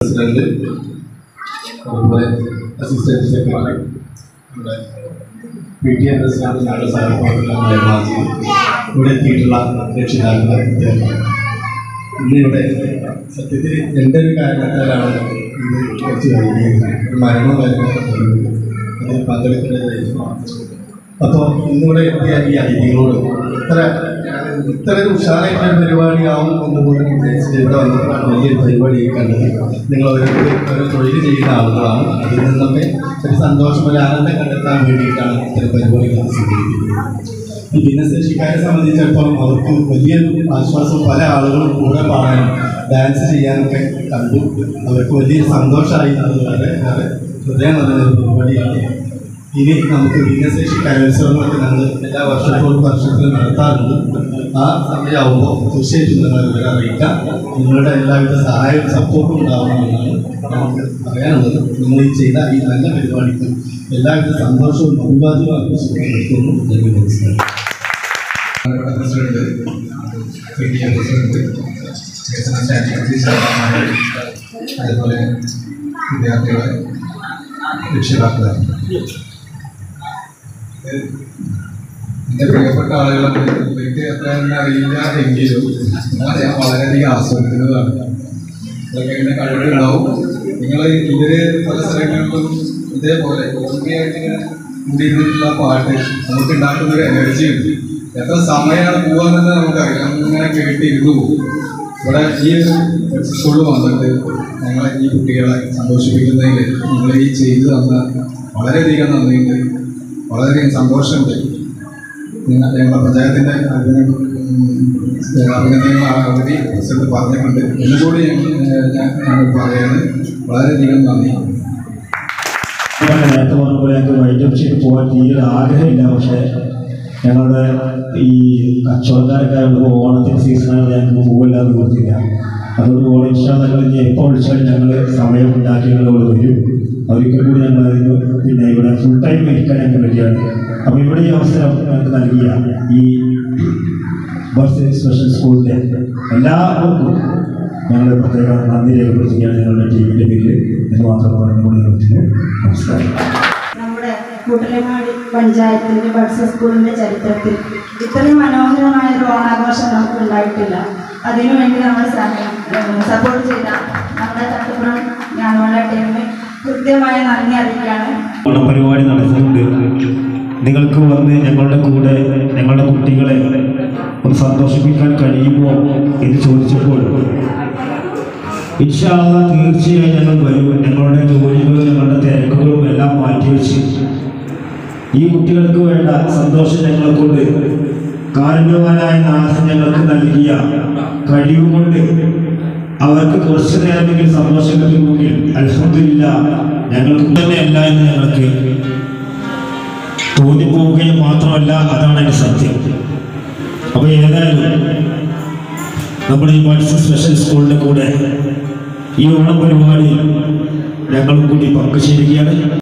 president അതുപോലെ assistant secretary നമ്മുടെ P T A president ഞങ്ങളുടെ സഹപ്രവർത്തകർ ജയമാജി ഇവിടെ എത്തിയിട്ടുള്ള രക്ഷിതാക്കളെ വിദ്യാർത്ഥികൾ ഇന്ന് ഇവിടെ സത്യത്തിൽ എൻ്റെ ഒരു കാരണത്താലാണ് ഇത് കുറച്ച് വൈകിയത് ഒരു മരണവും കാര്യങ്ങളൊക്കെ അതിൽ പങ്കെടുക്കേണ്ടതായിരുന്നു അപ്പോൾ ഇന്നിവിടെ എത്തിയ ഈ അതിഥികളോട് ഇത്ര ഇത്ര ഒരു ഉഷാറായിട്ടുള്ള ഒരു പരിപാടിയാവും എന്ന് പോലും വിചാരിച്ചിട്ട് ഇവിടെ വന്നപ്പോഴാണ് വലിയൊരു പരിപാടി കണ്ടത് നിങ്ങൾ ഓരോരുത്തർ ഒരു തൊഴിൽ ചെയ്യുന്ന ആളുകളാണ് അതിൽ നിന്നൊക്കെ ഒരു സന്തോഷം ഒരു ആനന്ദം കണ്ടെത്താൻ വേണ്ടിയിട്ടാണ് ഇത്തരം പരിപാടികൾ സ്വീകരിക്കുന്നത് ഈ ഭിന്നശേഷിക്കാരെ സംബന്ധിച്ചിടത്തോളം അവർക്ക് വലിയൊരു ആശ്വാസം പല ആളുകളും കൂടെ പാടാനും ഡാൻസ് ചെയ്യാനൊക്കെ കണ്ടു അവർക്ക് വലിയൊരു സന്തോഷമായി അത് വളരെ വളരെ ഹൃദയം നിറഞ്ഞ ഒരു പരിപാടിയാണ് ഇനി നമുക്ക് ഭിന്നശേഷി കലോത്സവങ്ങളൊക്കെ ഞങ്ങൾ എല്ലാ വർഷത്തോടും വർഷത്തിലും നടത്താറുണ്ട് ആ സമയമാകുമ്പോൾ തീർച്ചയായിട്ടും നിങ്ങൾ ഇവരെ അറിയിക്കാം നിങ്ങളുടെ എല്ലാവിധ സഹായവും സപ്പോർട്ടും ഉണ്ടാവണമെന്നാണ് നമുക്ക് പറയാനുള്ളത് നിങ്ങൾ ഈ ചെയ്ത ഈ നല്ല പരിപാടിക്ക് എല്ലാവിധ സന്തോഷവും അഭിവാദ്യവും അർപ്പിച്ചുകൊണ്ടിരിക്കുന്നു നന്ദി നമസ്കാരം president P T A president വികസന സ്റ്റാറ്റിസ്റ്റിക്സ് ചെയർമാൻമാർ അതുപോലെ വിദ്യാർത്ഥികളെ രക്ഷിതാക്കളെ എൻ്റെ പ്രിയപ്പെട്ട ആളുകളൊക്കെ ഇവർക്ക് എത്ര എന്ന് അറിയില്ല എങ്കിലും ഞാൻ വളരെയധികം ആസ്വദിക്കുന്നതാണ് ഇതൊക്കെ ഇങ്ങനെ കഴിവുണ്ടാവും നിങ്ങൾ ഇവര് പല സ്ഥലങ്ങളിലും ഇതേപോലെ ഓർമ്മയായിട്ട് ഇങ്ങനെ കൂടിയിരുന്നിട്ടുള്ള പാട്ട് നമുക്ക് ഉണ്ടാക്കുന്ന ഒരു എനർജി ഉണ്ട് എത്ര സമയമാണ് പോകാമെന്ന് നമുക്കറിയാം ഇങ്ങനെ കേട്ടിരുന്നു പോകും ഇവിടെ ഈ ഒരു സ്കൂളിൽ വന്നിട്ട് ഞങ്ങളെ ഈ കുട്ടികളെ സന്തോഷിപ്പിക്കുന്നതിൽ നിങ്ങൾ ഈ ചെയ്തു തന്ന വളരെയധികം നന്ദിയുണ്ട് വളരെയധികം സന്തോഷമുണ്ട് നിങ്ങൾ ഞങ്ങളുടെ പഞ്ചായത്തിൻ്റെ അഭിനന്ദ അഭിനന്ദനങ്ങൾ അവധി പ്രസിഡന്റ് പറഞ്ഞിട്ടുണ്ട് എന്നുകൂടി ഞങ്ങൾ ഞാൻ ഞങ്ങൾ പറയുന്നത് വളരെയധികം നന്ദി ഞാൻ നേരത്തെ പറഞ്ഞ പോലെ ഞങ്ങൾക്ക് വൈൻഡപ്പ് ചെയ്ത് പോകാൻ തീരെ ആഗ്രഹമില്ല പക്ഷേ ഞങ്ങളുടെ ഈ കച്ചവടക്കാരൊക്കെ ഓണത്തിന് സീസണാണ് ഞങ്ങൾക്ക് പോകില്ലാതെ നിർത്തില്ല അതുകൊണ്ട് ഓണം ഇഷ്ടങ്ങൾ ഇനി എപ്പോൾ വിളിച്ചാലും ഞങ്ങൾ സമയം ഉണ്ടാക്കി ഞങ്ങളോട് വരും ഒരിക്കൽ കൂടി ഞങ്ങൾ അതിന് പിന്നെ ഇവിടെ ഫുൾ ടൈം ഇരിക്കാൻ ഞങ്ങൾ റെഡിയാണ് അപ്പോൾ ഇവിടെ ഈ അവസരം ഞങ്ങൾക്ക് നൽകിയ ഈ ബർത്ത് സ്പെഷ്യൽ സ്കൂളിൻ്റെ എല്ലാവർക്കും ഞങ്ങൾ പ്രത്യേക നന്ദി രേഖപ്പെടുത്തുകയാണ് ഞങ്ങളുടെ ടീമിൻ്റെ പേരിൽ എന്ന് മാത്രം പറഞ്ഞുകൊണ്ട് നിർത്തുന്നു നമസ്കാരം നമ്മുടെ കൂട്ടലങ്ങാടി പഞ്ചായത്തിന്റെ ബഡ്സ് സ്കൂളിന്റെ ചരിത്രത്തിൽ ഇത്രയും മനോഹരമായ ഒരു ഓണാഘോഷം നമുക്ക് ഉണ്ടായിട്ടില്ല അതിനുവേണ്ടി നമ്മൾ സപ്പോർട്ട് ചെയ്ത നമ്മുടെ ചട്ടപ്പുറം ഞാനുള്ള ടീമിന് കൃത്യമായ നന്ദി അറിയിക്കുകയാണ് ഓണ പരിപാടി നടക്കുന്നുണ്ട് നിങ്ങൾക്ക് വന്ന് ഞങ്ങളുടെ കൂടെ ഞങ്ങളുടെ കുട്ടികളെ ഒന്ന് സന്തോഷിപ്പിക്കാൻ കഴിയുമോ എന്ന് ചോദിച്ചപ്പോൾ ഇൻഷാല്ല തീർച്ചയായും ഞങ്ങൾ വരും ഞങ്ങളുടെ ജോലികളും ഞങ്ങളുടെ തിരക്കുകളും എല്ലാം മാറ്റിവെച്ച് ഈ കുട്ടികൾക്ക് വേണ്ട സന്തോഷം ഞങ്ങളെ കൊണ്ട് കാരുണ്യവാനായ നാഥൻ ഞങ്ങൾക്ക് നൽകിയ കഴിവ് കൊണ്ട് അവർക്ക് കുറച്ചു നേരമെങ്കിലും സന്തോഷം കിട്ടുമെങ്കിൽ അൽഹംദുലില്ല ഞങ്ങൾക്ക് തന്നെയല്ല എന്ന് ഞങ്ങൾക്ക് തോന്നിപ്പോവുകയും മാത്രമല്ല അതാണ് എൻ്റെ സത്യം അപ്പോൾ ഏതായാലും നമ്മുടെ ഈ മത്സ്യ സ്പെഷ്യൽ സ്കൂളിൻ്റെ കൂടെ ഈ ഓണം പരിപാടി ഞങ്ങളും കൂടി പങ്കുചേരുകയാണ്